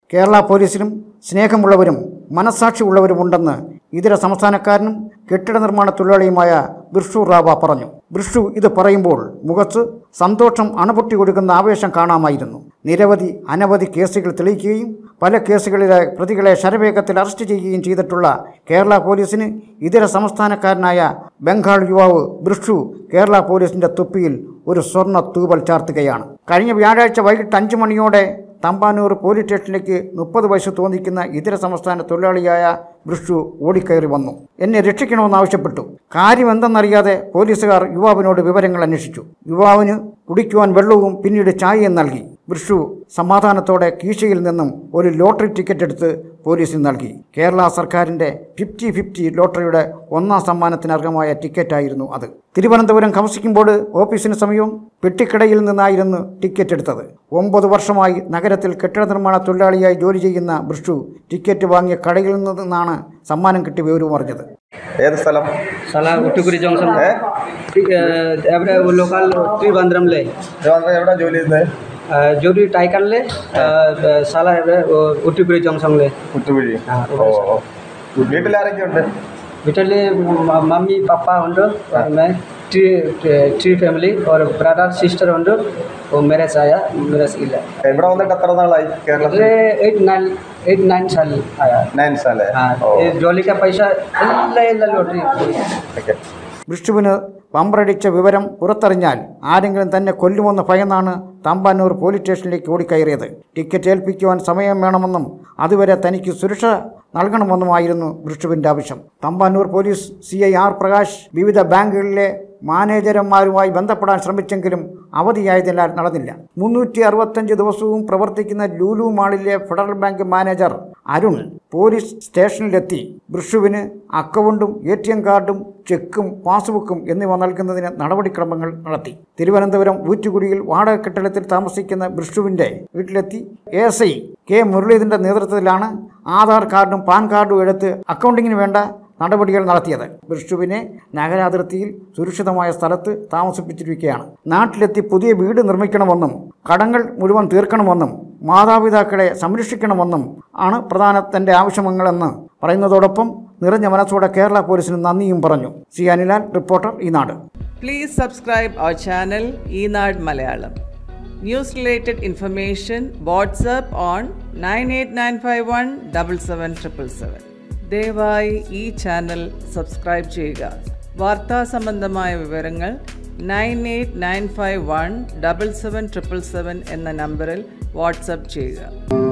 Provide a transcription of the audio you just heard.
കേരള പോലീസിലും സ്നേഹമുള്ളവരും മനസാക്ഷിയുള്ളവരുമുണ്ടെന്ന് ഇതര സംസ്ഥാനക്കാരനും കെട്ടിട നിർമ്മാണ തൊഴിലാളിയുമായ ബിർഷു റാവ പറഞ്ഞു ബിർഷു ഇത് പറയുമ്പോൾ മുഖത്ത് സന്തോഷം അണപൊട്ടി കൊടുക്കുന്ന ആവേശം കാണാമായിരുന്നു നിരവധി അനവധി കേസുകൾ തെളിയിക്കുകയും പല കേസുകളിലെ പ്രതികളെ ശരവേഗത്തിൽ അറസ്റ്റ് ചെയ്യുകയും ചെയ്തിട്ടുള്ള കേരള പോലീസിന് ഇതര സംസ്ഥാനക്കാരനായ ബംഗാൾ യുവാവ് ബിർഷു കേരള പോലീസിന്റെ തൊപ്പിയിൽ ഒരു സ്വർണ്ണ തൂവൽ ചാർത്തുകയാണ് കഴിഞ്ഞ വ്യാഴാഴ്ച വൈകിട്ട് അഞ്ചു മണിയോടെ തമ്പാനൂർ പോലീസ് സ്റ്റേഷനിലേക്ക് മുപ്പത് വയസ്സ് തോന്നിക്കുന്ന ഇതര സംസ്ഥാന തൊഴിലാളിയായ ബൃഷു ഓടിക്കയറി വന്നു എന്നെ രക്ഷിക്കണമെന്നാവശ്യപ്പെട്ടു കാര്യം എന്തെന്നറിയാതെ പോലീസുകാർ യുവാവിനോട് വിവരങ്ങൾ അന്വേഷിച്ചു യുവാവിന് കുടിക്കുവാൻ വെള്ളവും പിന്നീട് ചായയും നൽകി ബൃഷു സമാധാനത്തോടെ കീശയിൽ നിന്നും ഒരു ലോട്ടറി ടിക്കറ്റ് എടുത്ത് പോലീസിന് നൽകി കേരള സർക്കാരിൻ്റെ ഫിഫ്റ്റി ഫിഫ്റ്റി ലോട്ടറിയുടെ ഒന്നാം സമ്മാനത്തിന് അർഹമായ ടിക്കറ്റായിരുന്നു അത് തിരുവനന്തപുരം കൗൺസിക്കുമ്പോൾ ഓഫീസിന് സമീപം പെട്ടിക്കടയിൽ നിന്നായിരുന്നു ടിക്കറ്റ് എടുത്തത് ഒമ്പത് വർഷമായി നഗരത്തിൽ കെട്ടിട നിർമ്മാണ തൊഴിലാളിയായി ജോലി ചെയ്യുന്ന ബൃഷു ടിക്കറ്റ് വാങ്ങിയ കടയിൽ നിന്നാണ് സമ്മാനം കിട്ടിയ വിവരവും അറിഞ്ഞത് ഏത് സ്ഥലം साला उट्टुकुरी जंक्शन ഏ एवढे लोकल त्रिबांद्रमले ഇത് എവിടെ ജോലി ചെയ്യുന്നത് जोरी टायकानले साला एवढे उट्टुकुरी जंक्शनले കുറ്റുകുഴി ആ, ഓ ഓ വീട്ടിൽ ആരൊക്കെ ഉണ്ട് बिटले मम्मी पापा उंडो और मैं ट्री ट्री फैमिली और ब्रदर सिस्टर उंडो और मेरे आया मेरे इला ഇവിടെ വന്നിട്ട് എത്ര നാളായി കേരളത്തിൽ अरे एट नाइन एट नाइन साल आया നയൻ സാലേ हाँ ഓ ये जोली का पैसा इल्ला इल्ला लॉटरी ഓക്കെ ബൃഷ്ടുവിന് പമ്പറടിച്ച വിവരം പുറത്തറിഞ്ഞാൽ ആരെങ്കിലും തന്നെ കൊല്ലുമെന്ന് ഭയന്നാണ് തമ്പാനൂർ പോലീസ് സ്റ്റേഷനിലേക്ക് ഓടിക്കയറിയത് ടിക്കറ്റ് ഏൽപ്പിക്കുവാൻ സമയം വേണമെന്നും അതുവരെ തനിക്ക് സുരക്ഷ നൽകണമെന്നുമായിരുന്നു ബൃഷ്ടുവിൻ്റെ ആവശ്യം Thampanoor police C I R Prakash വിവിധ ബാങ്കുകളിലെ മാനേജർമാരുമായി ബന്ധപ്പെടാൻ ശ്രമിച്ചെങ്കിലും അവധിയായതിനാൽ നടന്നില്ല മുന്നൂറ്റി അറുപത്തഞ്ച് ദിവസവും പ്രവർത്തിക്കുന്ന ലൂലു മാളിലെ Federal Bank manager Arun police സ്റ്റേഷനിലെത്തി ബൃഷുവിന് അക്കൗണ്ടും എ ടി എം കാർഡും ചെക്കും പാസ്ബുക്കും എന്നിവ നൽകുന്നതിന് നടപടിക്രമങ്ങൾ നടത്തി തിരുവനന്തപുരം ഊറ്റുകുടിയിൽ വാടക കെട്ടിടത്തിൽ താമസിക്കുന്ന ബൃഷുവിൻ്റെ വീട്ടിലെത്തി എ എസ് ഐ കെ മുരളീധരൻ്റെ നേതൃത്വത്തിലാണ് ആധാർ കാർഡും പാൻ കാർഡും എടുത്ത് അക്കൗണ്ടിങ്ങിന് വേണ്ട നടപടികൾ നടത്തിയത് ബിർഷുവിനെ നഗരാതിർത്തിയിൽ സുരക്ഷിതമായ സ്ഥലത്ത് താമസിപ്പിച്ചിരിക്കുകയാണ് നാട്ടിലെത്തി പുതിയ വീട് നിർമ്മിക്കണമെന്നും കടങ്ങൾ മുഴുവൻ തീർക്കണമെന്നും മാതാപിതാക്കളെ സംരക്ഷിക്കണമെന്നും ആണ് പ്രധാന തൻ്റെ ആവശ്യങ്ങളെന്ന് പറയുന്നതോടൊപ്പം നിറഞ്ഞ മനസ്സോടെ കേരള പോലീസിന് നന്ദിയും പറഞ്ഞു സി അനിലാൽ റിപ്പോർട്ടർ ഈ നാട് Please subscribe our channel Enad Malayalam. News related information WhatsApp on 98951 77777. ദയവായി ഈ ചാനൽ സബ്സ്ക്രൈബ് ചെയ്യുക വാർത്താ സംബന്ധമായ വിവരങ്ങൾ nine eight nine five one double seven triple seven എന്ന നമ്പറിൽ വാട്സപ്പ് ചെയ്യുക